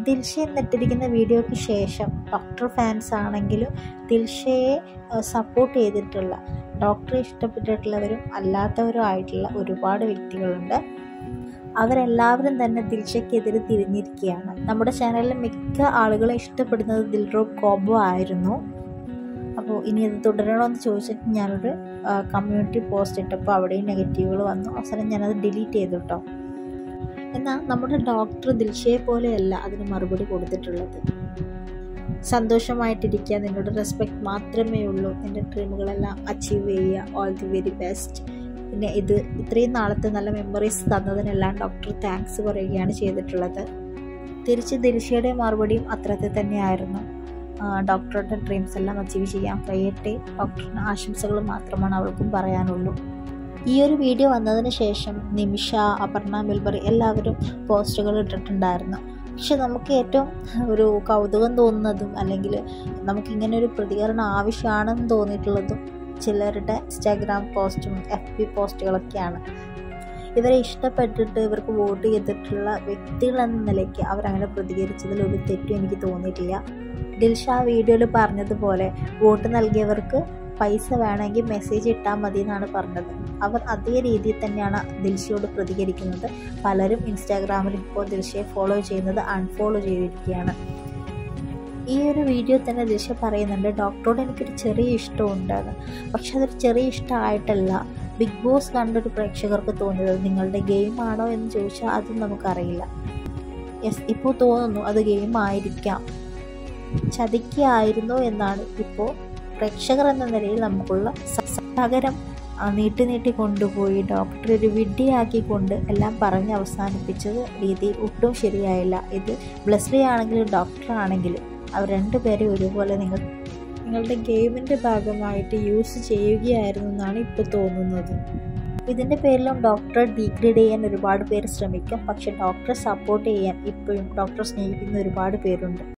ദിൽഷ എന്നിട്ടിരിക്കുന്ന വീഡിയോയ്ക്ക് ശേഷം doctor fans ആണെങ്കിലും ദിൽഷയെ സപ്പോർട്ട് ചെയ്തിട്ടുള്ള ഡോക്ടറെ ഇഷ്ടപ്പെട്ടിട്ടുള്ളവരും അല്ലാത്തവരും ആയിട്ടുള്ള ഒരുപാട് വ്യക്തികളുണ്ട് അവരെല്ലാവരും തന്നെ ദിൽഷയ്ക്കെതിരെ തിരിഞ്ഞിരിക്കുകയാണ് നമ്മുടെ ചാനലിലെ മിക്ക ആളുകളെ ഇഷ്ടപ്പെടുന്നത് ദിൽറോബ് കോബോ ആയിരുന്നു അപ്പോൾ ഇനി അത് തുടരണമെന്ന് ചോദിച്ചിട്ട് ഞാനൊരു കമ്മ്യൂണിറ്റി പോസ്റ്റ് ഇട്ടപ്പോൾ അവിടെയും നെഗറ്റീവുകൾ വന്നു അവസാനം ഞാനത് ഡിലീറ്റ് ചെയ്തു കേട്ടോ എന്നാൽ നമ്മുടെ ഡോക്ടർ ദിൽഷയെ പോലെയല്ല അതിന് മറുപടി കൊടുത്തിട്ടുള്ളത് സന്തോഷമായിട്ടിരിക്കുക നിന്നോട് റെസ്പെക്റ്റ് മാത്രമേ ഉള്ളൂ എൻ്റെ ഡ്രീമുകളെല്ലാം അച്ചീവ് ചെയ്യുക ഓൾ ദി വെരി ബെസ്റ്റ് പിന്നെ ഇത് ഇത്രയും നാളത്തെ നല്ല മെമ്മറീസ് തന്നതിനെല്ലാം ഡോക്ടർ താങ്ക്സ് പറയുകയാണ് ചെയ്തിട്ടുള്ളത് തിരിച്ച് ദിൽഷയുടെ മറുപടിയും അത്രത്തിൽ തന്നെയായിരുന്നു ഡോക്ടറുടെ ഡ്രീംസ് എല്ലാം അച്ചീവ് ചെയ്യാൻ കഴിയട്ടെ ഡോക്ടറിന് ആശംസകൾ മാത്രമാണ് അവൾക്കും പറയാനുള്ളൂ ഈ ഒരു വീഡിയോ വന്നതിന് ശേഷം നിമിഷ അപർണ മിൽബറി എല്ലാവരും പോസ്റ്റുകൾ ഇട്ടിട്ടുണ്ടായിരുന്നു പക്ഷെ നമുക്ക് ഏറ്റവും ഒരു കൗതുകം തോന്നുന്നതും അല്ലെങ്കിൽ നമുക്കിങ്ങനെ ഒരു പ്രതികരണം ആവശ്യമാണെന്ന് തോന്നിയിട്ടുള്ളതും ചിലരുടെ ഇൻസ്റ്റാഗ്രാം പോസ്റ്റും എഫ് ബി പോസ്റ്റുകളൊക്കെയാണ് ഇവരെ ഇഷ്ടപ്പെട്ടിട്ട് ഇവർക്ക് വോട്ട് ചെയ്തിട്ടുള്ള വ്യക്തികൾ എന്ന നിലയ്ക്ക് അവരങ്ങനെ പ്രതികരിച്ചതിൽ ഒരു തെറ്റും എനിക്ക് തോന്നിയിട്ടില്ല ദിൽഷ വീഡിയോയിൽ പറഞ്ഞതുപോലെ വോട്ട് നൽകിയവർക്ക് പൈസ വേണമെങ്കിൽ മെസ്സേജ് ഇട്ടാൽ മതി എന്നാണ് പറഞ്ഞത് അവർ അതേ രീതിയിൽ തന്നെയാണ് ദിൽഷയോട് പ്രതികരിക്കുന്നത് പലരും ഇൻസ്റ്റാഗ്രാമിൽ ഇപ്പോൾ ദിൽഷയെ ഫോളോ ചെയ്യുന്നത് അൺഫോളോ ചെയ്തിരിക്കുകയാണ് ഈ ഒരു വീഡിയോ തന്നെ ദിൽഷ പറയുന്നുണ്ട് ഡോക്ടറോട് എനിക്കൊരു ചെറിയ ഇഷ്ടമുണ്ടാണ് പക്ഷെ അതൊരു ചെറിയ ഇഷ്ടമായിട്ടല്ല ബിഗ് ബോസ് കണ്ടൊരു പ്രേക്ഷകർക്ക് തോന്നിയത് നിങ്ങളുടെ ഗെയിം ആണോ എന്ന് ചോദിച്ചാൽ അതും നമുക്കറിയില്ല യെസ് ഇപ്പോൾ തോന്നുന്നു അത് ഗെയിം ആയിരിക്കാം ചതിക്കായിരുന്നോ എന്നാണ് ഇപ്പോൾ പ്രേക്ഷകർ എന്ന നിലയിൽ നമുക്കുള്ള പകരം നീട്ടി നീട്ടി കൊണ്ടുപോയി ഡോക്ടർ ഒരു വിഡ്ഢിയാക്കിക്കൊണ്ട് എല്ലാം പറഞ്ഞ് അവസാനിപ്പിച്ചത് രീതിയിൽ ഒട്ടും ശരിയായില്ല ഇത് ബ്ലസ്ലി ആണെങ്കിലും ഡോക്ടർ ആണെങ്കിലും അവർ രണ്ടുപേരെ ഒരുപോലെ നിങ്ങൾ നിങ്ങളുടെ ഗെയിമിൻ്റെ ഭാഗമായിട്ട് യൂസ് ചെയ്യുകയായിരുന്നു എന്നാണ് ഇപ്പോൾ തോന്നുന്നത് ഇതിൻ്റെ പേരിലും ഡോക്ടറെ ഡീഗ്രേഡ് ചെയ്യാൻ ഒരുപാട് പേര് ശ്രമിക്കും പക്ഷെ ഡോക്ടറെ സപ്പോർട്ട് ചെയ്യാൻ ഇപ്പോഴും ഡോക്ടറെ സ്നേഹിക്കുന്ന ഒരുപാട് പേരുണ്ട്